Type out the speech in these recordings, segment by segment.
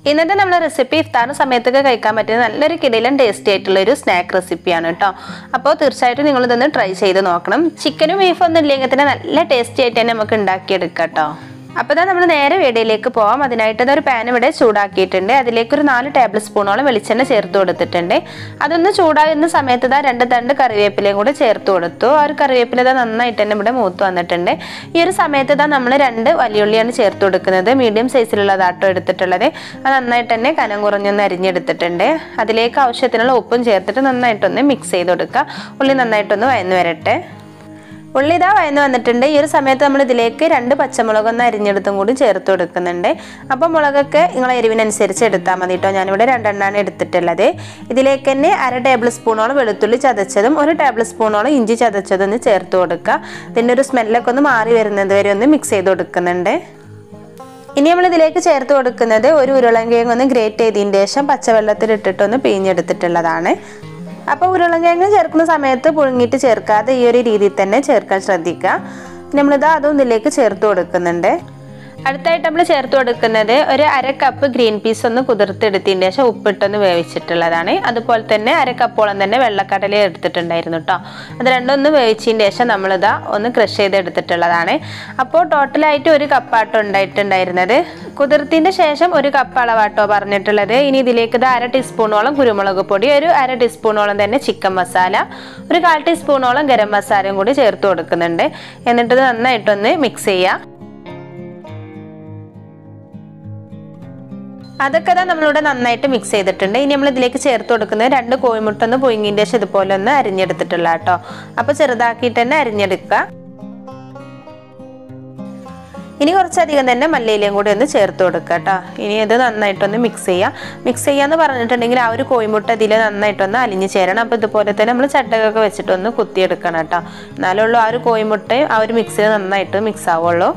ഇന്നത്തെ നമ്മൾ റെസിപ്പി ഇഫ്താറിന് സമയത്തൊക്കെ കഴിക്കാൻ പറ്റുന്ന നല്ലൊരു കിടിലൻ ടേസ്റ്റി ആയിട്ടുള്ള ഒരു സ്നാക്ക് റെസിപ്പിയാണ് കേട്ടോ അപ്പോൾ തീർച്ചയായിട്ടും നിങ്ങൾ ഇതൊന്ന് ട്രൈ ചെയ്ത് നോക്കണം ചിക്കനും ബീഫും ഒന്നും ഇല്ലെങ്കിൽ തന്നെ നല്ല ടേസ്റ്റി ആയിട്ട് തന്നെ നമുക്ക് ഉണ്ടാക്കിയെടുക്കാം കേട്ടോ അപ്പോൾ ഇതാ നമ്മൾ നേരെ വീഡിയോയിലേക്ക് പോവാം അതിനായിട്ട് ഒരു പാൻ ഇവിടെ ചൂടാക്കിയിട്ടുണ്ട് അതിലേക്ക് ഒരു നാല് ടേബിൾ സ്പൂണോളം വെളിച്ചെണ്ണ ചേർത്ത് കൊടുത്തിട്ടുണ്ട് അതൊന്ന് ചൂടാകുന്ന സമയത്ത് ഇതാ രണ്ട് തണ്ട് കറിവേപ്പിലയും കൂടെ ചേർത്ത് കൊടുത്തു ആ ഒരു കറിവേപ്പില ഇതാ നന്നായിട്ട് തന്നെ ഇവിടെ മൂത്ത് വന്നിട്ടുണ്ട് ഈ ഒരു സമയത്ത് ഇതാ നമ്മൾ രണ്ട് വലിയുള്ളിയാണ് ചേർത്ത് കൊടുക്കുന്നത് മീഡിയം സൈസിലുള്ളതാട്ടോ എടുത്തിട്ടുള്ളത് അത് നന്നായിട്ട് തന്നെ കനം കുറഞ്ഞൊന്ന് അരിഞ്ഞെടുത്തിട്ടുണ്ട് അതിലേക്ക് ആവശ്യത്തിനുള്ള ഉപ്പും ചേർത്തിട്ട് നന്നായിട്ടൊന്ന് മിക്സ് ചെയ്ത് കൊടുക്കുക ഉള്ളി നന്നായിട്ടൊന്ന് വയന്ന് വരട്ടെ ഉള്ളി ഇതാ വയന്ന് വന്നിട്ടുണ്ട് ഈ ഒരു സമയത്ത് നമ്മൾ ഇതിലേക്ക് രണ്ട് പച്ചമുളക് ഒന്ന് അരിഞ്ഞെടുത്തും കൂടി ചേർത്ത് കൊടുക്കുന്നുണ്ട് അപ്പോൾ മുളകൊക്കെ നിങ്ങളെ എരിവിനനുസരിച്ച് എടുത്താൽ മതി കേട്ടോ ഞാനിവിടെ രണ്ടെണ്ണമാണ് എടുത്തിട്ടുള്ളത് ഇതിലേക്ക് തന്നെ അര ടേബിൾ സ്പൂണോളം വെളുത്തുള്ളി ചതച്ചതും ഒരു ടേബിൾ സ്പൂണോളം ഇഞ്ചി ചതച്ചതും ഒന്ന് ചേർത്ത് കൊടുക്കുക ഇതിൻ്റെ ഒരു സ്മെല്ലൊക്കെ ഒന്ന് മാറി വരുന്നത് വരെ ഒന്ന് മിക്സ് ചെയ്ത് കൊടുക്കുന്നുണ്ട് ഇനി നമ്മൾ ഇതിലേക്ക് ചേർത്ത് കൊടുക്കുന്നത് ഒരു ഉരുളൻകിഴങ്ങ് ഒന്ന് ഗ്രേറ്റ് ചെയ്തതിന് ശേഷം പച്ചവെള്ളത്തിൽ ഇട്ടിട്ടൊന്ന് പിഴിഞ്ഞെടുത്തിട്ടുള്ളതാണ് അപ്പോൾ ഉരുളൻകിഴങ്ങ് ചേർക്കുന്ന സമയത്ത് പുഴുങ്ങിയിട്ട് ചേർക്കാതെ ഈ ഒരു രീതിയിൽ തന്നെ ചേർക്കാൻ ശ്രദ്ധിക്കുക നമ്മളിത് അതും ഇതിലേക്ക് ചേർത്ത് കൊടുക്കുന്നുണ്ട് അടുത്തായിട്ട് നമ്മൾ ചേർത്ത് കൊടുക്കുന്നത് ഒരു അര കപ്പ് ഗ്രീൻ പീസ് ഒന്ന് കുതിർത്തെടുത്തതിന് ശേഷം ഉപ്പിട്ടൊന്ന് വേവിച്ചിട്ടുള്ളതാണ് അതുപോലെ തന്നെ അര കപ്പോളം തന്നെ വെള്ളക്കടല എടുത്തിട്ടുണ്ടായിരുന്നു കേട്ടോ അത് രണ്ടും ഒന്ന് വേവിച്ചതിന് ശേഷം നമ്മളിതാ ഒന്ന് ക്രഷ് ചെയ്തെടുത്തിട്ടുള്ളതാണ് അപ്പോൾ ടോട്ടലായിട്ട് ഒരു കപ്പാട്ടോ ഉണ്ടായിട്ടുണ്ടായിരുന്നത് കുതിർത്തിൻ്റെ ശേഷം ഒരു കപ്പ് അളവാട്ടോ പറഞ്ഞിട്ടുള്ളത് ഇനി ഇതിലേക്ക് ഇത് അര ടീസ്പൂണോളം കുരുമുളക് പൊടി ഒരു അര ടീസ്പൂണോളം തന്നെ ചിക്കൻ മസാല ഒരു കാൽ ടീസ്പൂണോളം ഗരം മസാലയും കൂടി ചേർത്ത് കൊടുക്കുന്നുണ്ട് എന്നിട്ട് ഇത് നന്നായിട്ടൊന്ന് മിക്സ് ചെയ്യുക അതൊക്കെ തന്നെ നമ്മളിവിടെ നന്നായിട്ട് മിക്സ് ചെയ്തിട്ടുണ്ട് ഇനി നമ്മൾ ഇതിലേക്ക് ചേർത്ത് കൊടുക്കുന്നത് രണ്ട് കോഴിമുട്ട ഒന്ന് പൊയിങ്ങിൻ്റെ ശേഷം ഇതുപോലെ ഒന്ന് അരിഞ്ഞെടുത്തിട്ടുള്ള കേട്ടോ അപ്പോൾ ചെറുതാക്കിയിട്ട് തന്നെ അരിഞ്ഞെടുക്കുക ഇനി കുറച്ചധികം തന്നെ മല്ലിയിലയും കൂടി ഒന്ന് ചേർത്ത് കൊടുക്കുക കേട്ടോ ഇനി ഇത് നന്നായിട്ടൊന്ന് മിക്സ് ചെയ്യുക മിക്സ് ചെയ്യാന്ന് പറഞ്ഞിട്ടുണ്ടെങ്കിൽ ആ ഒരു കോഴിമുട്ട ഇതിൽ നന്നായിട്ടൊന്ന് അലിഞ്ഞ് ചേരണം അപ്പോൾ ഇതുപോലെ തന്നെ നമ്മൾ ചട്ടകൊക്കെ വെച്ചിട്ടൊന്ന് കുത്തിയെടുക്കണം കേട്ടോ എന്നാലേ ഉള്ളൂ ആ ഒരു കോഴിമുട്ടയും ആ ഒരു മിക്സിൽ നന്നായിട്ട് മിക്സ് ആവുള്ളൂ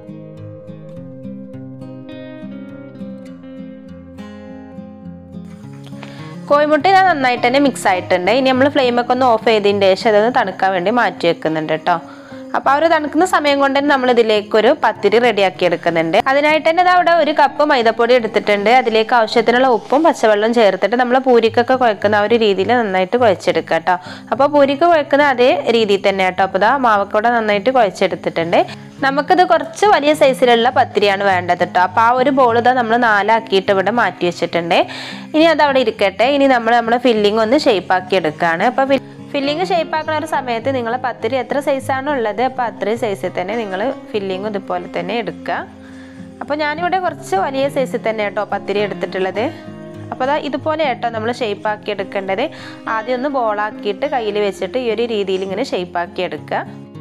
കോഴിമുട്ട ഇത് നന്നായിട്ട് തന്നെ മിക്സ് ആയിട്ടുണ്ട് ഇനി നമ്മൾ ഫ്ലെയിമൊക്കെ ഒന്ന് ഓഫ് ചെയ്തതിൻ്റെ ശേഷം അതൊന്ന് തണുക്കാൻ വേണ്ടി മാറ്റി വെക്കുന്നുണ്ട് കേട്ടോ അപ്പോൾ ആ ഒരു തണുക്കുന്ന സമയം കൊണ്ട് തന്നെ നമ്മൾ ഇതിലേക്ക് ഒരു പത്തിരി റെഡിയാക്കി എടുക്കുന്നുണ്ട് അതിനായിട്ട് തന്നെ ഇത് അവിടെ ഒരു കപ്പ് മൈദപ്പൊടി എടുത്തിട്ടുണ്ട് അതിലേക്ക് ആവശ്യത്തിനുള്ള ഉപ്പും പച്ചവെള്ളവും ചേർത്തിട്ട് നമ്മൾ പൂരിക്കൊക്കെ കുഴക്കുന്ന ആ ഒരു രീതിയിൽ നന്നായിട്ട് കുഴച്ചെടുക്കുക കേട്ടോ അപ്പോൾ പൂരിക്ക് കുഴക്കുന്ന അതേ രീതിയിൽ തന്നെ കേട്ടോ അപ്പോൾ ഇതാ മാവക്കൂടെ നന്നായിട്ട് കുഴച്ചെടുത്തിട്ടുണ്ട് നമുക്കിത് കുറച്ച് വലിയ സൈസിലുള്ള പത്തിരിയാണ് വേണ്ടത് കേട്ടോ അപ്പോൾ ആ ഒരു ബോൾ ഇതാ നമ്മൾ നാലാക്കിയിട്ട് ഇവിടെ മാറ്റി വെച്ചിട്ടുണ്ട് ഇനി അത് അവിടെ ഇരിക്കട്ടെ ഇനി നമ്മൾ നമ്മുടെ ഫില്ലിംഗ് ഒന്ന് ഷേപ്പ് ആക്കി എടുക്കുകയാണ് അപ്പോൾ ഫില്ലിങ് ഷേപ്പ് ആക്കുന്ന ഒരു സമയത്ത് നിങ്ങൾ പത്തിരി എത്ര സൈസാണ് ഉള്ളത് അപ്പോൾ അത്രയും സൈസിൽ തന്നെ നിങ്ങൾ ഫില്ലിങ് ഇതുപോലെ തന്നെ എടുക്കുക അപ്പോൾ ഞാനിവിടെ കുറച്ച് വലിയ സൈസിൽ തന്നെ കേട്ടോ പത്തിരി എടുത്തിട്ടുള്ളത് അപ്പോൾ അതാ ഇതുപോലെ കേട്ടോ നമ്മൾ ഷേപ്പ് ആക്കി എടുക്കേണ്ടത് ആദ്യം ഒന്ന് ബോളാക്കിയിട്ട് കയ്യിൽ വെച്ചിട്ട് ഈ ഒരു രീതിയിൽ ഇങ്ങനെ ഷേപ്പ് ആക്കി എടുക്കുക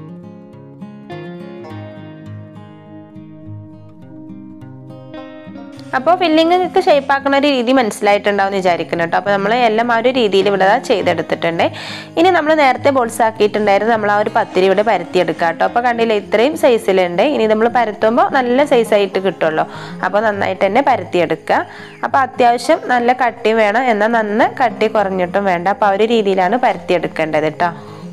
അപ്പോൾ ഫില്ലിങ്ങൾക്ക് ഷേപ്പ് ആക്കുന്ന ഒരു രീതി മനസ്സിലായിട്ടുണ്ടാവും എന്ന് വിചാരിക്കുന്നു കേട്ടോ അപ്പോൾ നമ്മൾ എല്ലാം ആ ഒരു രീതിയിൽ ഇവിടെ ചെയ്തെടുത്തിട്ടുണ്ട് ഇനി നമ്മൾ നേരത്തെ ബോൾസ് ആക്കിയിട്ടുണ്ടായിരുന്നു നമ്മൾ ആ ഒരു പത്തിരി ഇവിടെ പരത്തിയെടുക്കുക കേട്ടോ അപ്പോൾ കണ്ടില്ല ഇത്രയും സൈസിലുണ്ട് ഇനി നമ്മൾ പരത്തുമ്പോൾ നല്ല സൈസായിട്ട് കിട്ടുമല്ലോ അപ്പോൾ നന്നായിട്ട് തന്നെ പരത്തിയെടുക്കുക അപ്പോൾ അത്യാവശ്യം നല്ല കട്ടി വേണം എന്നാൽ നന്ന കട്ടി കുറഞ്ഞിട്ടും വേണ്ട അപ്പോൾ ആ ഒരു രീതിയിലാണ് പരത്തിയെടുക്കേണ്ടത് കേട്ടോ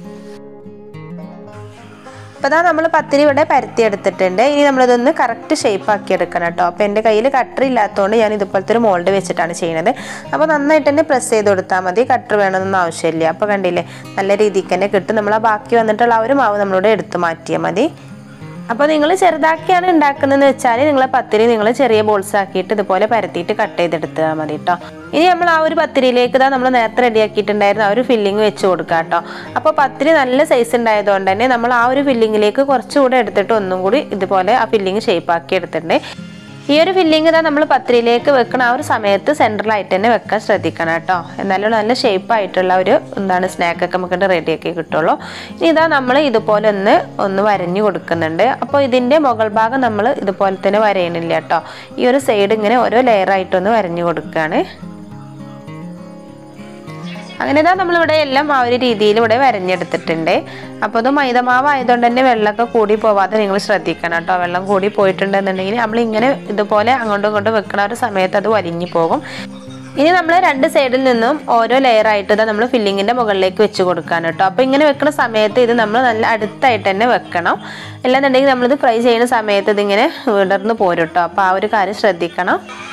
അപ്പോൾ അതാ നമ്മൾ പത്തിരി ഇവിടെ പരത്തി എടുത്തിട്ടുണ്ട് ഇനി നമ്മളിതൊന്ന് കറക്റ്റ് ഷേപ്പ് ആക്കി എടുക്കണം കേട്ടോ അപ്പോൾ എൻ്റെ കയ്യിൽ കട്ടർ ഇല്ലാത്തതുകൊണ്ട് ഞാൻ ഇതുപോലത്തെ ഒരു മോൾഡ് വെച്ചിട്ടാണ് ചെയ്യുന്നത് അപ്പോൾ നന്നായിട്ട് തന്നെ പ്രസ് ചെയ്ത് കൊടുത്താൽ മതി കട്ടർ വേണമെന്നൊന്നും ആവശ്യമില്ല അപ്പോൾ കണ്ടില്ലേ നല്ല രീതിക്ക് തന്നെ കിട്ടും നമ്മൾ ആ ബാക്കി വന്നിട്ടുള്ള ആ ഒരു മാവ് നമ്മളിവിടെ എടുത്ത് മാറ്റിയാൽ മതി അപ്പോൾ നിങ്ങൾ ചെറുതാക്കിയാണ് ഉണ്ടാക്കുന്നതെന്ന് വെച്ചാൽ നിങ്ങൾ പത്തിരി നിങ്ങൾ ചെറിയ ബോൾസ് ആക്കിയിട്ട് ഇതുപോലെ പരത്തിയിട്ട് കട്ട് ചെയ്തെടുത്താൽ മതി കേട്ടോ ഇനി നമ്മൾ ആ ഒരു പത്തിരിയിലേക്ക് ഇതാ നമ്മൾ നേരത്തെ റെഡിയാക്കിയിട്ടുണ്ടായിരുന്ന ആ ഒരു ഫില്ലിങ് വെച്ച് കൊടുക്കുക കേട്ടോ അപ്പോൾ പത്തിരി നല്ല സൈസ് ഉണ്ടായതുകൊണ്ട് തന്നെ നമ്മൾ ആ ഒരു ഫില്ലിങ്ങിലേക്ക് കുറച്ചുകൂടെ എടുത്തിട്ട് ഒന്നും കൂടി ഇതുപോലെ ആ ഫില്ലിങ് ഷേപ്പ് ആക്കി എടുത്തിട്ടുണ്ട് ഈ ഒരു ഫില്ലിങ് ഇതാ നമ്മൾ പത്തിരിയിലേക്ക് വെക്കണ ആ ഒരു സമയത്ത് സെൻട്രലായിട്ട് തന്നെ വെക്കാൻ ശ്രദ്ധിക്കണം കേട്ടോ എന്നാലും നല്ല ഷേപ്പ് ആയിട്ടുള്ള ഒരു എന്താണ് സ്നാക്കൊക്കെ നമുക്ക് റെഡിയാക്കി കിട്ടുള്ളൂ ഇനി ഇതാ നമ്മൾ ഇതുപോലെ ഒന്ന് ഒന്ന് വരഞ്ഞു കൊടുക്കുന്നുണ്ട് അപ്പോൾ ഇതിൻ്റെ മുകൾ ഭാഗം നമ്മൾ ഇതുപോലെ തന്നെ വരയണില്ല കേട്ടോ ഈ ഒരു സൈഡ് ഇങ്ങനെ ഓരോ ലെയറായിട്ടൊന്ന് വരഞ്ഞു കൊടുക്കുകയാണ് അങ്ങനെ ഇതാ നമ്മളിവിടെ എല്ലാം ആ ഒരു രീതിയിൽ ഇവിടെ വരഞ്ഞെടുത്തിട്ടുണ്ട് അപ്പോൾ ഇത് മൈദമാവ് ആയതുകൊണ്ട് തന്നെ വെള്ളമൊക്കെ കൂടി പോവാതെ നിങ്ങൾ ശ്രദ്ധിക്കണം കേട്ടോ വെള്ളം കൂടി പോയിട്ടുണ്ടെന്നുണ്ടെങ്കിൽ നമ്മൾ ഇങ്ങനെ ഇതുപോലെ അങ്ങോട്ടും ഇങ്ങോട്ടും വെക്കണ ഒരു സമയത്ത് അത് വലിഞ്ഞു പോകും ഇനി നമ്മൾ രണ്ട് സൈഡിൽ നിന്നും ഓരോ ലെയർ ആയിട്ട് ഇതാ നമ്മൾ ഫില്ലിങ്ങിൻ്റെ മുകളിലേക്ക് വെച്ച് കൊടുക്കാൻ കേട്ടോ അപ്പോൾ ഇങ്ങനെ വെക്കുന്ന സമയത്ത് ഇത് നമ്മൾ നല്ല അടുത്തായിട്ട് തന്നെ വെക്കണം അല്ലാന്നുണ്ടെങ്കിൽ നമ്മളിത് ഫ്രൈ ചെയ്യുന്ന സമയത്ത് ഇതിങ്ങനെ വിടർന്ന് പോരും കേട്ടോ അപ്പോൾ ആ ഒരു കാര്യം ശ്രദ്ധിക്കണം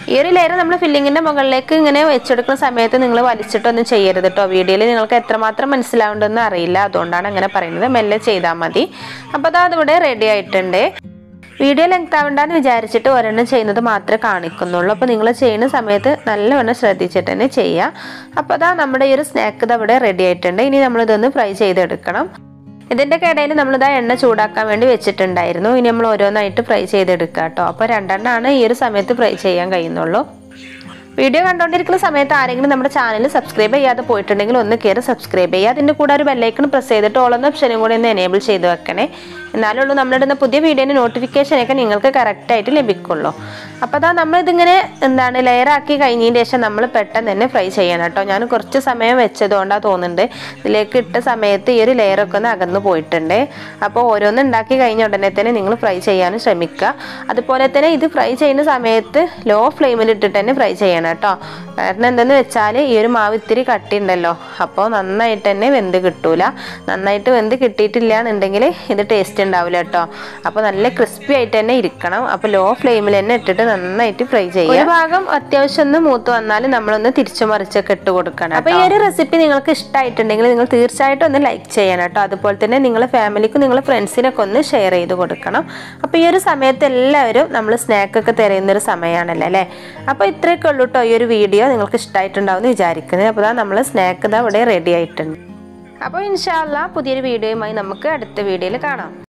ഈ ഒരു ലെയർ നമ്മൾ ഫില്ലിങ്ങിന്റെ മുകളിലേക്ക് ഇങ്ങനെ വെച്ചെടുക്കുന്ന സമയത്ത് നിങ്ങൾ വലിച്ചിട്ടൊന്നും ചെയ്യരുത് കേട്ടോ വീഡിയോയിൽ നിങ്ങൾക്ക് എത്രമാത്രം മനസ്സിലാവുണ്ടെന്ന് അറിയില്ല അതുകൊണ്ടാണ് അങ്ങനെ പറയുന്നത് മെല്ലെ ചെയ്താൽ മതി അപ്പോൾ അത് അതിവിടെ റെഡി ആയിട്ടുണ്ട് വീഡിയോ ലെങ്ത് ആവണ്ടെന്ന് വിചാരിച്ചിട്ട് ഒരെണ്ണം ചെയ്യുന്നത് മാത്രമേ കാണിക്കുന്നുള്ളൂ അപ്പോൾ നിങ്ങൾ ചെയ്യുന്ന സമയത്ത് നല്ലവണ്ണം ശ്രദ്ധിച്ചിട്ട് തന്നെ ചെയ്യുക അപ്പോൾ അതാ നമ്മുടെ ഈ ഒരു സ്നാക്ക് ഇത് അവിടെ റെഡി ആയിട്ടുണ്ട് ഇനി നമ്മളിതൊന്ന് ഫ്രൈ ചെയ്തെടുക്കണം ഇതിൻ്റെ ഇടയിൽ നമ്മളിതാ എണ്ണ ചൂടാക്കാൻ വേണ്ടി വെച്ചിട്ടുണ്ടായിരുന്നു ഇനി നമ്മൾ ഓരോന്നായിട്ട് ഫ്രൈ ചെയ്തെടുക്കുക കേട്ടോ അപ്പോൾ രണ്ടെണ്ണമാണ് ഈ ഒരു സമയത്ത് ഫ്രൈ ചെയ്യാൻ കഴിയുന്നുള്ളൂ വീഡിയോ കണ്ടുകൊണ്ടിരിക്കുന്ന സമയത്ത് ആരെങ്കിലും നമ്മുടെ ചാനൽ സബ്സ്ക്രൈബ് ചെയ്യാതെ പോയിട്ടുണ്ടെങ്കിൽ ഒന്ന് കയറി സബ്സ്ക്രൈബ് ചെയ്യുക അതിൻ്റെ കൂടെ ഒരു ബെല്ലൈക്കൺ പ്രസ് ചെയ്തിട്ട് ഓളെന്ന ഓപ്ഷനും കൂടി ഒന്ന് എനേബിൾ ചെയ്ത് വെക്കണേ എന്നാലുള്ളൂ നമ്മളിടുന്ന പുതിയ വീഡിയോൻ്റെ നോട്ടിഫിക്കേഷനൊക്കെ നിങ്ങൾക്ക് കറക്റ്റായിട്ട് ലഭിക്കുള്ളൂ അപ്പോൾ അതാ നമ്മളിതിങ്ങനെ എന്താണ് ലെയറാക്കി കഴിഞ്ഞതിന് ശേഷം നമ്മൾ പെട്ടെന്ന് തന്നെ ഫ്രൈ ചെയ്യണം കേട്ടോ ഞാൻ കുറച്ച് സമയം വെച്ചതുകൊണ്ടാണ് തോന്നുന്നുണ്ട് ഇതിലേക്ക് ഇട്ട സമയത്ത് ഈ ഒരു ലെയറൊക്കെ ഒന്ന് അകന്നു പോയിട്ടുണ്ട് അപ്പോൾ ഓരോന്ന് ഉണ്ടാക്കി കഴിഞ്ഞ ഉടനെ തന്നെ നിങ്ങൾ ഫ്രൈ ചെയ്യാനും ശ്രമിക്കുക അതുപോലെ തന്നെ ഇത് ഫ്രൈ ചെയ്യുന്ന സമയത്ത് ലോ ഫ്ലെയിമിൽ ഇട്ടിട്ട് തന്നെ ഫ്രൈ ചെയ്യണം കേട്ടോ കാരണം എന്തെന്ന് വെച്ചാൽ ഈ ഒരു മാവ് ഇത്തിരി കട്ടിയുണ്ടല്ലോ അപ്പോൾ നന്നായിട്ട് തന്നെ വെന്ത് കിട്ടൂല നന്നായിട്ട് വെന്ത് കിട്ടിയിട്ടില്ല എന്നുണ്ടെങ്കിൽ ഇത് ടേസ്റ്റ് ഉണ്ടാവില്ല കേട്ടോ അപ്പോൾ നല്ല ക്രിസ്പി ആയിട്ട് തന്നെ ഇരിക്കണം അപ്പോൾ ലോ ഫ്ലെയിമിൽ തന്നെ ഇട്ടിട്ട് നന്നായിട്ട് ഫ്രൈ ചെയ്യുക ഒരു ഭാഗം അത്യാവശ്യം ഒന്ന് മൂത്ത് വന്നാൽ നമ്മളൊന്ന് തിരിച്ചു മറിച്ചൊക്കെ ഇട്ട് കൊടുക്കണം അപ്പോൾ ഈ ഒരു റെസിപ്പി നിങ്ങൾക്ക് ഇഷ്ടമായിട്ടുണ്ടെങ്കിൽ നിങ്ങൾ തീർച്ചയായിട്ടും ഒന്ന് ലൈക്ക് ചെയ്യണം കേട്ടോ അതുപോലെ തന്നെ നിങ്ങളുടെ ഫാമിലിക്കും നിങ്ങളുടെ ഫ്രണ്ട്സിനൊക്കെ ഒന്ന് ഷെയർ ചെയ്ത് കൊടുക്കണം അപ്പോൾ ഈ ഒരു സമയത്ത് എല്ലാവരും നമ്മൾ സ്നാക്കൊക്കെ തിരയുന്ന ഒരു സമയമാണല്ലോ അല്ലേ അപ്പോൾ ഇത്രയൊക്കെ ഉള്ളൂ കേട്ടോ ഈ ഒരു വീഡിയോ നിങ്ങൾക്ക് ഇഷ്ടമായിട്ടുണ്ടാവും എന്ന് വിചാരിക്കുന്നത് അപ്പോൾ നമ്മൾ സ്നാക്ക് ഇതാ ഇവിടെ റെഡി ആയിട്ടുണ്ട് അപ്പോൾ ഇൻഷാല്ല പുതിയൊരു വീഡിയോയുമായി നമുക്ക് അടുത്ത വീഡിയോയിൽ കാണാം